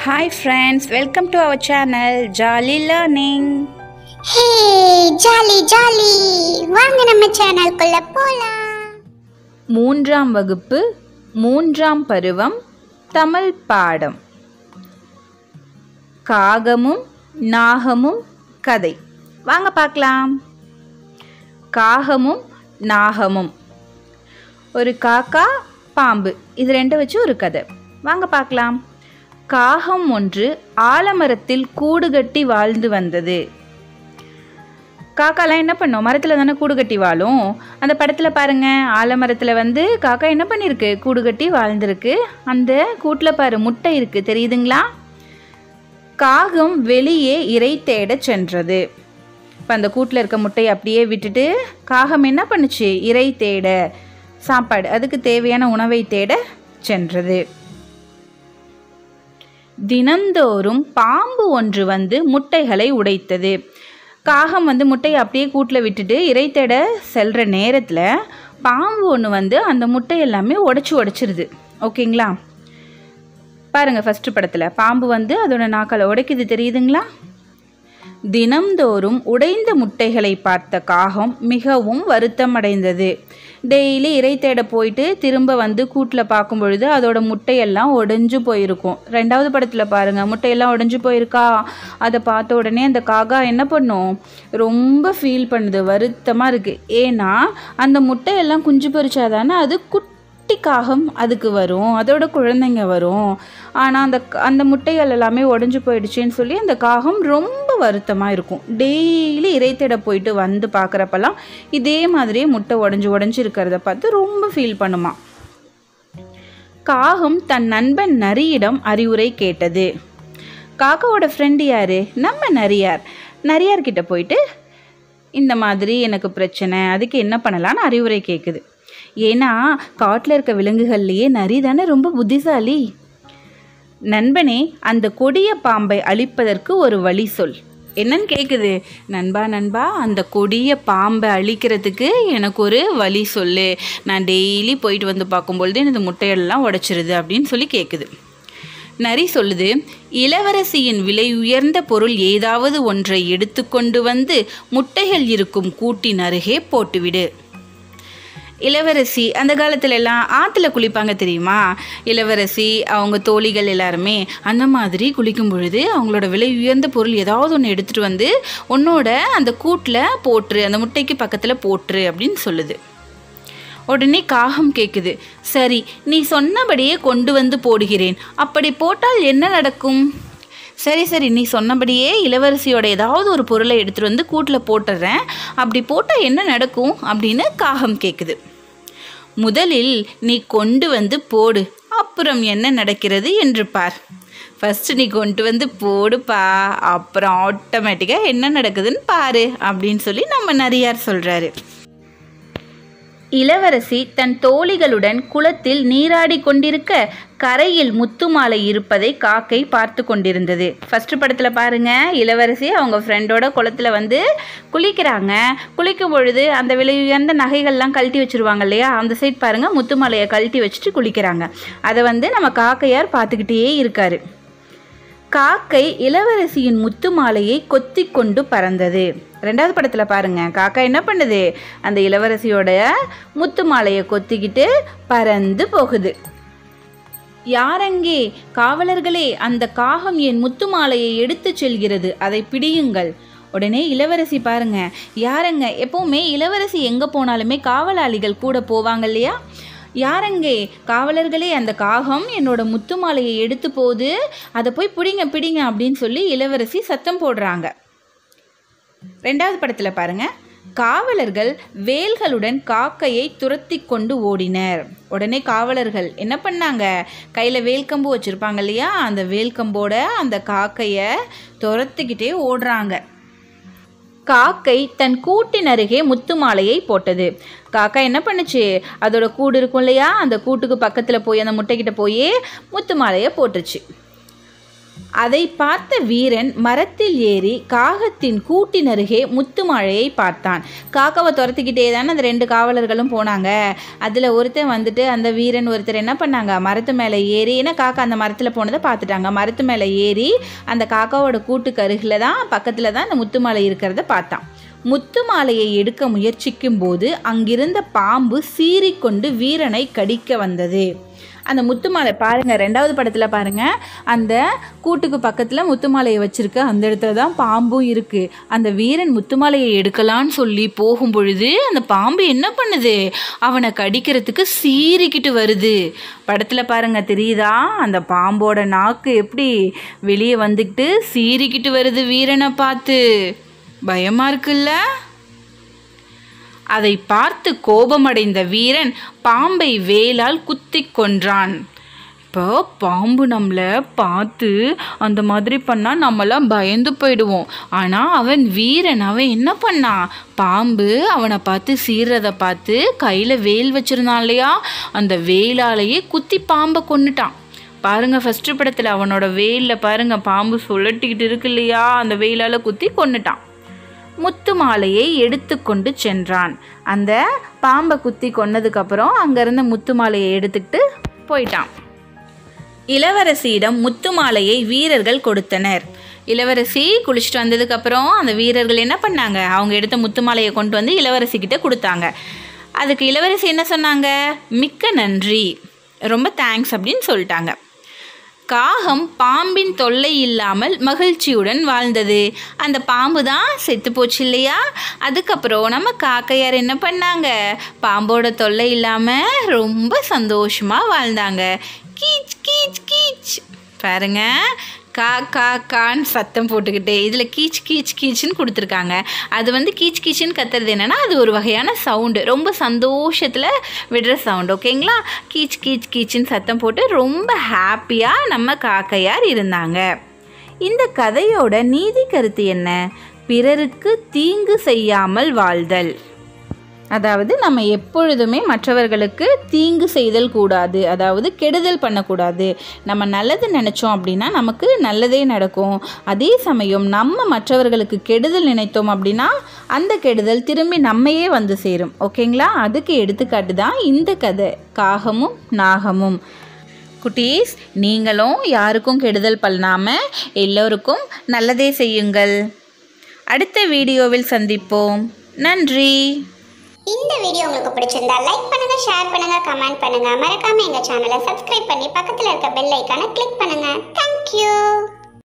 Hi friends, welcome to our channel Jolly Learning. Hey jolly jolly வாங்க நம்ம சேனல்குள்ள போலாம் மூன்றாம் வகுப்பு மூன்றாம் பருவம் தமிழ் பாடம் காகமும் நாகமும் கதை வாங்க பார்க்கலாம் காகமும் நாகமும் ஒரு காக்கா பாம்பு இது ரெண்டை வச்சு ஒரு கதை வாங்க பார்க்கலாம் காகம் ஒன்று ஆலமரத்தில் கூடு கட்டி வாழ்ந்து வந்தது காக்காலாம் என்ன பண்ணும் மரத்தில் தானே கூடு கட்டி வாழும் அந்த படத்தில் பாருங்க ஆலமரத்தில் வந்து காக்கா என்ன பண்ணியிருக்கு கூடு கட்டி வாழ்ந்திருக்கு அந்த கூட்டில் பாரு முட்டை இருக்குது தெரியுதுங்களா காகம் வெளியே இறை தேடச் சென்றது இப்போ அந்த கூட்டில் இருக்க முட்டையை அப்படியே விட்டுட்டு காகம் என்ன பண்ணுச்சு இறை தேட சாப்பாடு அதுக்கு தேவையான உணவை தேட சென்றது தினந்தோறும் பாம்பு ஒன்று வந்து முட்டைகளை உடைத்தது காகம் வந்து முட்டையை அப்படியே கூட்டில் விட்டுட்டு இறை தேட செல்கிற நேரத்தில் பாம்பு ஒன்று வந்து அந்த முட்டை எல்லாமே உடச்சி உடச்சிருது ஓகேங்களா பாருங்கள் ஃபஸ்ட்டு படத்தில் பாம்பு வந்து அதோட நாக்களை உடைக்குது தெரியுதுங்களா தினம்தோறும் உடைந்த முட்டைகளை பார்த்த காகம் மிகவும் வருத்தம் அடைந்தது டெய்லி இறை தேட போயிட்டு திரும்ப வந்து கூட்டில் பார்க்கும் பொழுது அதோட முட்டையெல்லாம் உடைஞ்சு போயிருக்கும் ரெண்டாவது படத்தில் பாருங்கள் முட்டையெல்லாம் உடைஞ்சு போயிருக்கா அதை பார்த்த உடனே அந்த காகா என்ன பண்ணும் ரொம்ப ஃபீல் பண்ணுது வருத்தமாக இருக்குது ஏன்னா அந்த முட்டையெல்லாம் குஞ்சு பொரிச்சாதானே அது குட்டி காகம் அதுக்கு வரும் அதோட குழந்தைங்க வரும் ஆனால் அந்த அந்த முட்டைகள் எல்லாமே உடஞ்சி போயிடுச்சுன்னு சொல்லி அந்த காகம் ரொம்ப வருத்தமாக இருக்கும் டெய்லி இறைத்தேட போயிட்டு வந்து பார்க்குறப்பெல்லாம் இதே மாதிரியே முட்டை உடஞ்சி உடஞ்சி இருக்கிறத பார்த்து ரொம்ப ஃபீல் பண்ணுமா காகம் தன் நண்பன் நரியிடம் அறிவுரை கேட்டது காக்காவோட ஃப்ரெண்டு யாரு நம்ம நரியார் நரியார்கிட்ட போயிட்டு இந்த மாதிரி எனக்கு பிரச்சனை அதுக்கு என்ன பண்ணலான்னு அறிவுரை கேட்குது ஏன்னா காட்டில் இருக்க விலங்குகள்லையே நரி தானே ரொம்ப புத்திசாலி நண்பனே அந்த கொடிய பாம்பை அழிப்பதற்கு ஒரு வழி சொல் என்னன்னு கேட்குது நண்பா நண்பா அந்த கொடிய பாம்பை அழிக்கிறதுக்கு எனக்கு ஒரு வழி சொல்லு நான் டெய்லி போயிட்டு வந்து பார்க்கும்பொழுது எனது முட்டையெல்லாம் உடைச்சிருது அப்படின்னு சொல்லி கேட்குது நரி சொல்லுது இளவரசியின் விலை உயர்ந்த பொருள் ஏதாவது ஒன்றை எடுத்துக்கொண்டு வந்து முட்டைகள் இருக்கும் கூட்டின் அருகே போட்டுவிடு இளவரசி அந்த காலத்துல எல்லாம் ஆற்றுல குளிப்பாங்க தெரியுமா இளவரசி அவங்க தோழிகள் எல்லாருமே அந்த மாதிரி குளிக்கும் பொழுது அவங்களோட விலை உயர்ந்த பொருள் ஏதாவது ஒன்று எடுத்துகிட்டு வந்து உன்னோட அந்த கூட்டில் போட்டுரு அந்த முட்டைக்கு பக்கத்தில் போட்டுரு அப்படின்னு சொல்லுது உடனே காகம் கேட்குது சரி நீ சொன்னபடியே கொண்டு வந்து போடுகிறேன் அப்படி போட்டால் என்ன நடக்கும் சரி சரி நீ சொன்னபடியே இளவரசியோட ஏதாவது ஒரு பொருளை எடுத்துகிட்டு வந்து கூட்டில் போட்டுடுறேன் அப்படி போட்டால் என்ன நடக்கும் அப்படின்னு காகம் கேட்குது முதலில் நீ கொண்டு வந்து போடு அப்புறம் என்ன நடக்கிறது என்று பார் ஃபஸ்ட்டு நீ கொண்டு வந்து போடுப்பா அப்புறம் ஆட்டோமேட்டிக்காக என்ன நடக்குதுன்னு பாரு அப்படின்னு சொல்லி நம்ம நரியார் சொல்கிறாரு இளவரசி தன் தோழிகளுடன் குளத்தில் நீராடி கொண்டிருக்க கரையில் முத்துமாலை இருப்பதை காக்கை பார்த்து கொண்டிருந்தது ஃபர்ஸ்ட் படத்தில் பாருங்க இளவரசி அவங்க ஃப்ரெண்டோட குளத்தில் வந்து குளிக்கிறாங்க குளிக்கும் பொழுது அந்த விலை உயர்ந்த நகைகள்லாம் கழட்டி வச்சிருவாங்க இல்லையா அந்த சைட் பாருங்க முத்துமாலையை கழட்டி வச்சுட்டு குளிக்கிறாங்க அதை வந்து நம்ம காக்கையார் பார்த்துக்கிட்டே இருக்காரு காக்கை இளவரசியின் முத்து மாலையை கொத்தி கொண்டு பறந்தது ரெண்டாவது படத்தில் பாருங்க காக்கா என்ன பண்ணுது அந்த இளவரசியோட முத்து மாலையை கொத்திக்கிட்டு பறந்து போகுது யாரங்கே காவலர்களே அந்த காகம் என் முத்து மாலையை எடுத்து செல்கிறது அதை பிடியுங்கள் உடனே இளவரசி பாருங்க யாரங்க எப்பவுமே இளவரசி எங்கே போனாலுமே காவலாளிகள் கூட போவாங்க இல்லையா யாரங்கே காவலர்களே அந்த காகம் என்னோட முத்து மாலையை எடுத்து போகுது அதை போய் பிடிங்க பிடிங்க அப்படின்னு சொல்லி இளவரசி சத்தம் போடுறாங்க ரெண்டாவது படத்தில் பாருங்க காவலர்கள் வேல்களுடன் காக்கையை துரத்தி கொண்டு ஓடினர் உடனே காவலர்கள் என்ன பண்ணாங்க கையில் வேல்கம்பு வச்சுருப்பாங்க இல்லையா அந்த வேல்கம்போட அந்த காக்கையை துரத்திக்கிட்டே ஓடுறாங்க காக்கை தன் கூட்டின் அருகே முத்து மாலையை போட்டது காக்கா என்ன பண்ணுச்சு அதோட கூடு இருக்கும் இல்லையா அந்த கூட்டுக்கு பக்கத்தில் போய் அந்த முட்டைக்கிட்ட போய் முத்து மாலையை போட்டுருச்சு அதை பார்த்த வீரன் மரத்தில் ஏறி காகத்தின் கூட்டினருகே முத்துமாழையை பார்த்தான் காக்காவை துரத்திக்கிட்டே தானே அந்த ரெண்டு காவலர்களும் போனாங்க அதில் ஒருத்தன் வந்துட்டு அந்த வீரன் ஒருத்தர் என்ன பண்ணாங்க மரத்து மேலே ஏறி ஏன்னா காக்கா அந்த மரத்தில் போனதை பார்த்துட்டாங்க மரத்து மேலே ஏறி அந்த காக்காவோட கூட்டுக்கு அருகில் தான் பக்கத்தில் தான் அந்த முத்துமாலை இருக்கிறத பார்த்தான் முத்து மாலையை எடுக்க முயற்சிக்கும் போது அங்கிருந்த பாம்பு சீறிக்கொண்டு வீரனை கடிக்க வந்தது அந்த முத்துமாலை பாருங்க ரெண்டாவது படத்தில் பாருங்க அந்த கூட்டுக்கு பக்கத்தில் முத்துமாலையை வச்சிருக்க அந்த இடத்துல தான் பாம்பும் இருக்கு அந்த வீரன் முத்துமாலையை எடுக்கலான்னு சொல்லி போகும் பொழுது அந்த பாம்பு என்ன பண்ணுது அவனை கடிக்கிறதுக்கு சீறிக்கிட்டு வருது படத்தில் பாருங்க தெரியுதா அந்த பாம்போட நாக்கு எப்படி வெளியே வந்துக்கிட்டு சீறிக்கிட்டு வருது வீரனை பார்த்து பயமா இருக்குல்ல அதை பார்த்து கோபமடைந்த வீரன் பாம்பை வேலால் குத்திக் கொன்றான் இப்போ பாம்பு நம்மளை பார்த்து அந்த மாதிரி பண்ணால் நம்மளாம் பயந்து போயிடுவோம் ஆனால் அவன் வீரன் அவன் என்ன பண்ணான் பாம்பு அவனை பார்த்து சீர்றதை பார்த்து கையில் வேல் வச்சிருந்தான் இல்லையா அந்த வேலாலேயே குத்தி பாம்பை கொன்னுட்டான் பாருங்க ஃபர்ஸ்ட் படத்தில் அவனோட வேலில் பாருங்க பாம்பு சுழட்டிக்கிட்டு இருக்கு இல்லையா அந்த வேலால் குத்தி கொன்னுட்டான் முத்து மாலையை எடுத்துக்கொண்டு சென்றான் அந்த பாம்பை குத்தி கொன்னதுக்கப்புறம் அங்கேருந்து முத்து மாலையை எடுத்துக்கிட்டு போயிட்டான் இளவரசியிடம் முத்து மாலையை வீரர்கள் கொடுத்தனர் இளவரசி குளிச்சுட்டு வந்ததுக்கப்புறம் அந்த வீரர்கள் என்ன பண்ணாங்க அவங்க எடுத்த முத்து மாலையை கொண்டு வந்து இளவரசி கிட்ட கொடுத்தாங்க அதுக்கு இளவரசி என்ன சொன்னாங்க மிக்க நன்றி ரொம்ப தேங்க்ஸ் அப்படின்னு சொல்லிட்டாங்க காகம் பாம்பின் தொல்லை இல்லாமல் மகிழ்ச்சியுடன் வாழ்ந்தது அந்த பாம்பு தான் செத்து போச்சு இல்லையா அதுக்கப்புறம் நம்ம காக்கையார் என்ன பண்ணாங்க பாம்போட தொல்லை இல்லாமல் ரொம்ப சந்தோஷமாக வாழ்ந்தாங்க கீச் கீச் கீச் பாருங்க கா கா கான்னு சத்தம் போட்டுக்கிட்டே இதில் கீச் கீச் கீச்சுன்னு கொடுத்துருக்காங்க அது வந்து கீச் கீச்சுன்னு கத்துறது என்னென்னா அது ஒரு வகையான சவுண்டு ரொம்ப சந்தோஷத்தில் விடுற சவுண்டு ஓகேங்களா கீச் கீச் கீச்சுன்னு சத்தம் போட்டு ரொம்ப ஹாப்பியாக நம்ம காக்கையார் இருந்தாங்க இந்த கதையோட நீதி கருத்து என்ன பிறருக்கு தீங்கு செய்யாமல் வாழ்தல் அதாவது நம்ம எப்பொழுதுமே மற்றவர்களுக்கு தீங்கு செய்தல் கூடாது அதாவது கெடுதல் பண்ணக்கூடாது நம்ம நல்லது நினச்சோம் அப்படின்னா நமக்கு நல்லதே நடக்கும் அதே சமயம் நம்ம மற்றவர்களுக்கு கெடுதல் நினைத்தோம் அப்படின்னா அந்த கெடுதல் திரும்பி நம்மையே வந்து சேரும் ஓகேங்களா அதுக்கு எடுத்துக்காட்டு தான் இந்த கதை காகமும் நாகமும் குட்டீஸ் நீங்களும் யாருக்கும் கெடுதல் பண்ணாமல் எல்லோருக்கும் நல்லதே செய்யுங்கள் அடுத்த வீடியோவில் சந்திப்போம் நன்றி இந்த வீடியோ உங்களுக்கு பிடிச்சிருந்தா லைக் பண்ணுங்க ஷேர் பண்ணுங்க கமெண்ட் பண்ணுங்க மறக்காம எங்க சேனலை சப்ஸ்கிரைப் பண்ணி பக்கத்துல இருக்க பெல் ஐக்கானை கிளிக் பண்ணுங்க தேங்க்யூ